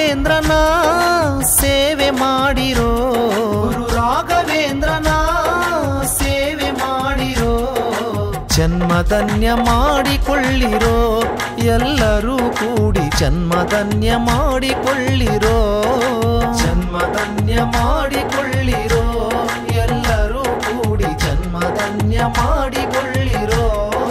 ರಾಘವೇಂದ್ರನ ಸೇವೆ ಮಾಡಿರೋ ಗುರು ರಾಘವೇಂದ್ರನ ಸೇವೆ ಮಾಡಿರೋ ಜನ್ಮಧನ್ಯ ಮಾಡಿಕೊಳ್ಳಿರೋ ಎಲ್ಲರೂ ಕೂಡಿ ಜನ್ಮಧನ್ಯ ಮಾಡಿಕೊಳ್ಳಿರೋ ಜನ್ಮಧನ್ಯ ಮಾಡಿಕೊಳ್ಳಿರೋ ಎಲ್ಲರೂ ಕೂಡಿ ಜನ್ಮಧನ್ಯ ಮಾಡಿಕೊಳ್ಳಿರೋ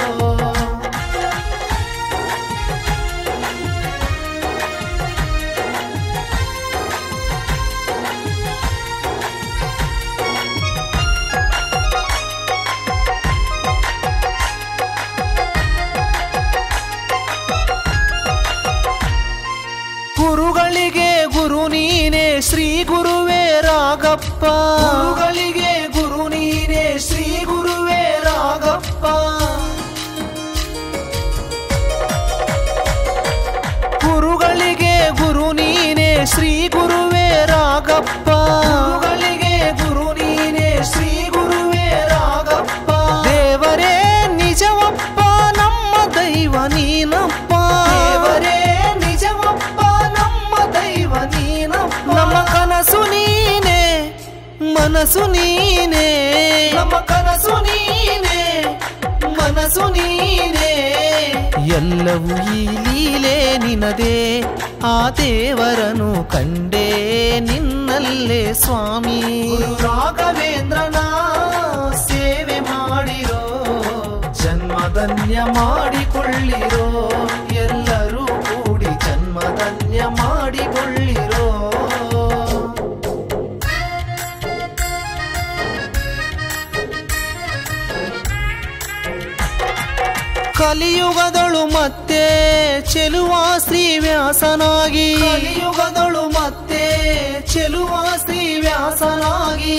ಗುರುಗಳಿಗೆ ಗುರು ನೀನೆ ಶ್ರೀ ಗುರುವೇ ರಾಗಪ್ಪ ಗುರುಗಳಿಗೆ ಗುರು ನೀನೆ ಶ್ರೀ ಗುರುವೇ ರಾಗಪ್ಪ ಗುರುಗಳಿಗೆ ಗುರು ನೀನೆ ಶ್ರೀ ಗುರುವೇ ರಾಗಪ್ಪ ಗುರುಗಳಿಗೆ ಗುರು ನೀನೆ ಶ್ರೀ ಗುರುವೇ ರಾಗಪ್ಪ ದೇವರೇ ನಿಜವಪ್ಪ ನಮ್ಮ ದೈವ ನೀನಪ್ಪ ದೇವರೇ ನಿಜವಪ್ಪ ನಮ್ಮ ದೈವ ನೀನಪ್ಪ ನಮ್ಮ ಕನಸು ನೀನೆ ಮನಸ್ಸು ನೀನೆ ನಮ್ಮ ಕನಸು ನೀನೆ ಮನಸ್ಸು ನೀನೆ ಎಲ್ಲವೂ ಈ ಲೀಲೆ ನಿನದೇ ಆ ದೇವರನು ಕಂಡೇ ನಿನ್ನಲ್ಲೇ ಸ್ವಾಮಿ ರಾಘವೇಂದ್ರನ ಸೇವೆ ಮಾಡಿರೋ ಜನ್ಮಧನ್ಯ ಮಾಡಿಕೊಳ್ಳಿರೋ ಎಲ್ಲರೂ ಕೂಡಿ ಜನ್ಮಧನ್ಯ ಮಾಡಿಕೊಳ್ಳಿರೋ ಕಲಿಯುಗದಳು ಮತ್ತೆ ಚೆಲುವ ಶ್ರೀ ವ್ಯಾಸನಾಗಿ ಕಲಿಯುಗದಳು ಮತ್ತೆ ಚೆಲುವ ಶ್ರೀ ವ್ಯಾಸನಾಗಿ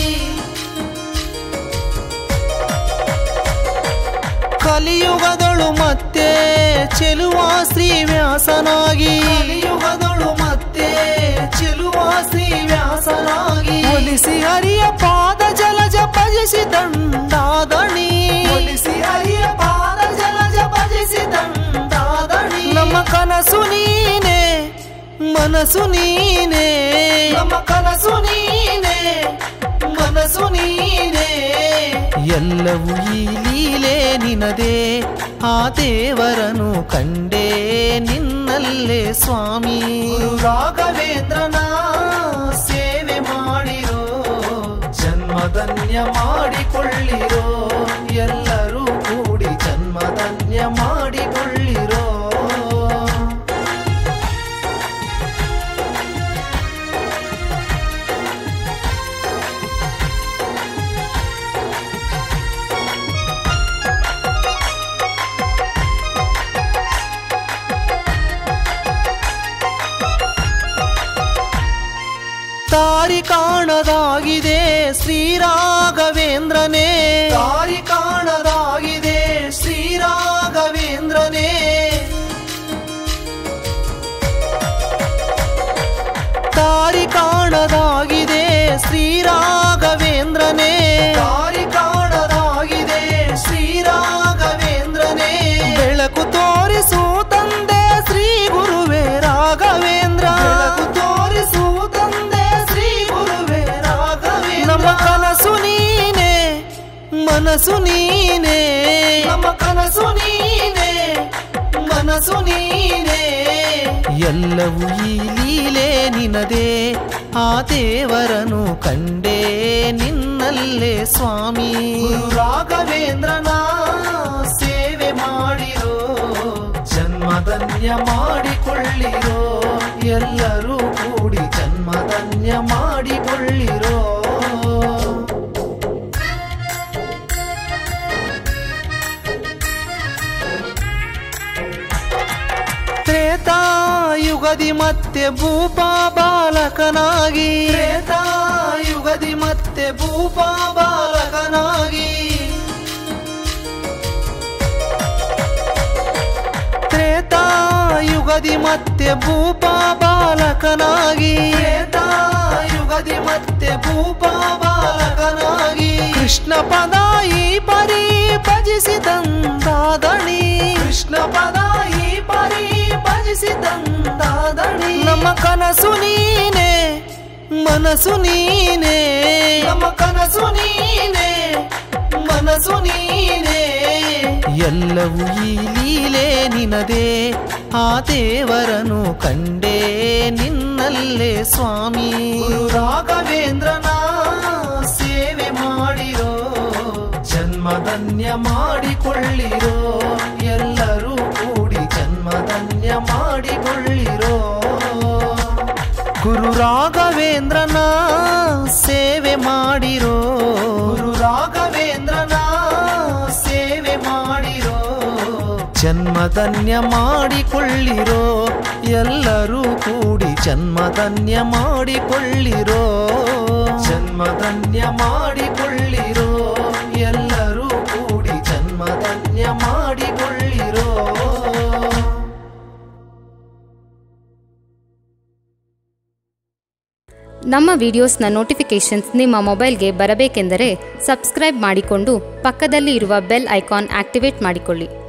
ಕಲಿಯುಗದಳು ಮತ್ತೆ ಚೆಲುವ ಶ್ರೀ ವ್ಯಾಸನಾಗಿ ಕಲಿಯುಗದಳು ಮತ್ತೆ ಚೆಲುವ ಶ್ರೀ ವ್ಯಾಸನಾಗಿ ಒಲಿಸಿ ಹರಿಯ ಪಾದ ಜಲಜ ಭಜಿಸಿ ದಂಡಾದಣಿ ಒಲಿಸಿ ಹರಿಯ ಪಾದ ಜಲಜ ಭಜಿಸಿ ದಂಡಾದಣಿ ನಮ್ಮ ಕನಸು ನೀನೆ ಮನಸ್ಸು ನೀನೆ ನಮ್ಮ ಕನಸು ನೀನೆ ಮನಸ್ಸು ನೀನೆ ಎಲ್ಲವೂ ಈ ಲೀಲೆ ನಿನದೇ ಆ ದೇವರನು ಕಂಡೇ ನಿನ್ನಲ್ಲೇ ಸ್ವಾಮಿ ರಾಘವೇಂದ್ರನ ಸೇವೆ ಮಾಡಿರೋ ಜನ್ಮಧನ್ಯ ಮಾಡಿಕೊಳ್ಳಿರೋ ಎಲ್ಲರೂ ಕೂಡಿ ಜನ್ಮಧನ್ಯ ಮಾಡಿಕೊಳ್ಳಿರೋ ದಾರಿ ಕಾಣದಾಗಿದೆ ಶ್ರೀರಾಘವೇಂದ್ರನೇ ದಾರಿ ಕಾಣದಾಗಿದೆ ಶ್ರೀರಾಘವೇಂದ್ರನೇ ದಾರಿ ಕಾಣದಾಗಿದೆ ಶ್ರೀರಾಘವೇಂದ್ರನೇ ದಾರಿ ಕಾಣದಾಗಿದೆ ಶ್ರೀರಾಘವೇಂದ್ರನೇ ಬೆಳಕು ತೋರಿಸು ತಂದೆ ಶ್ರೀ ಗುರುವೇ ರಾಘವೇಂದ್ರ ಬೆಳಕು ತೋರಿಸು ತಂದೆ ಶ್ರೀ ಗುರುವೇ ರಾಘವೇಂದ್ರ ನಮ್ಮ ಕನಸು ನೀನೆ ಮನಸ್ಸು ನೀನೆ ನಮ್ಮ ಕನಸು ನೀನೆ ಮನಸ್ಸು ನೀನೆ ಎಲ್ಲವೂ ಈ ಲೀಲೆ ನಿನದೇ ಆ ದೇವರನು ಕಂಡೇ ನಿನ್ನಲ್ಲೇ ಸ್ವಾಮಿ ರಾಘವೇಂದ್ರನ ಸೇವೆ ಮಾಡಿರೋ ಜನ್ಮಧನ್ಯ ಮಾಡಿಕೊಳ್ಳಿರೋ ಎಲ್ಲರೂ ಕೂಡಿ ಜನ್ಮಧನ್ಯ ಮಾಡಿಕೊಳ್ಳಿರೋ ತ್ರೇತಾಯುಗದಿ ಮತ್ತೆ ಭೂಪ ಬಾಲಕನಾಗಿ ತ್ರೇತಾಯುಗದಿ ಮತ್ತೆ ಭೂಪ ಬಾಲಕನಾಗಿ ತ್ರೇತಾಯುಗದಿ ಮತ್ತೆ ಭೂಪ ಬಾಲಕನಾಗಿ ತ್ರೇತಾಯುಗದಿ ಮತ್ತೆ ಭೂಪ ಬಾಲಕನಾಗಿ ಕೃಷ್ಣ ಪದ ಈ ಪರಿ ಭಜಿಸಿ ತಂದಾದಣಿ ಕೃಷ್ಣ ಪದ ಈ ಪರಿ ಭಜಿಸಿ ತಂದಾದಡಿ ನಮ್ಮ ಕನಸು ನೀನೆ ಮನಸ್ಸು ನೀನೆ ನಮ್ಮ ಕನಸು ನೀನೆ ಮನಸ್ಸು ನೀನೆ ಎಲ್ಲವೂ ಈ ಲೀಲೆ ನಿನದೇ ಆ ದೇವರನು ಕಂಡೇ ನಿನ್ನಲ್ಲೇ ಸ್ವಾಮಿ ಗುರು ರಾಘವೇಂದ್ರನ ಸೇವೆ ಮಾಡಿರೋ ಜನ್ಮಧನ್ಯ ಮಾಡಿಕೊಳ್ಳಿರೋ ಎಲ್ಲರೂ ಕೂಡಿ ಜನ್ಮಧನ್ಯ ಮಾಡಿಕೊಳ್ಳಿರೋ ಗುರು ರಾಘವೇಂದ್ರನ ಸೇವೆ ಮಾಡಿರೋ ಗುರು ರಾಘವೇಂದ್ರನ ಸೇವೆ ಮಾಡಿರೋ ಜನ್ಮಧನ್ಯ ಮಾಡಿಕೊಳ್ಳಿರೋ ಎಲ್ಲರೂ ಕೂಡಿ ಜನ್ಮಧನ್ಯ ಮಾಡಿಕೊಳ್ಳಿರೋ ಜನ್ಮಧನ್ಯ ಮಾಡಿಕೊಳ್ಳಿರೋ ಎಲ್ಲರೂ ಕೂಡಿ ಜನ್ಮಧನ್ಯ ಮಾಡಿಕೊಳ್ಳಿರೋ ನಮ್ಮ ವಿಡಿಯೋಸ್ನ ನೋಟಿಫಿಕೇಷನ್ಸ್ ನಿಮ್ಮ ಮೊಬೈಲ್ಗೆ ಬರಬೇಕೆಂದರೆ ಸಬ್ಸ್ಕ್ರೈಬ್ ಮಾಡಿಕೊಂಡು ಪಕ್ಕದಲ್ಲಿ ಇರುವ ಬೆಲ್ ಐಕಾನ್ ಆಕ್ಟಿವೇಟ್ ಮಾಡಿಕೊಳ್ಳಿ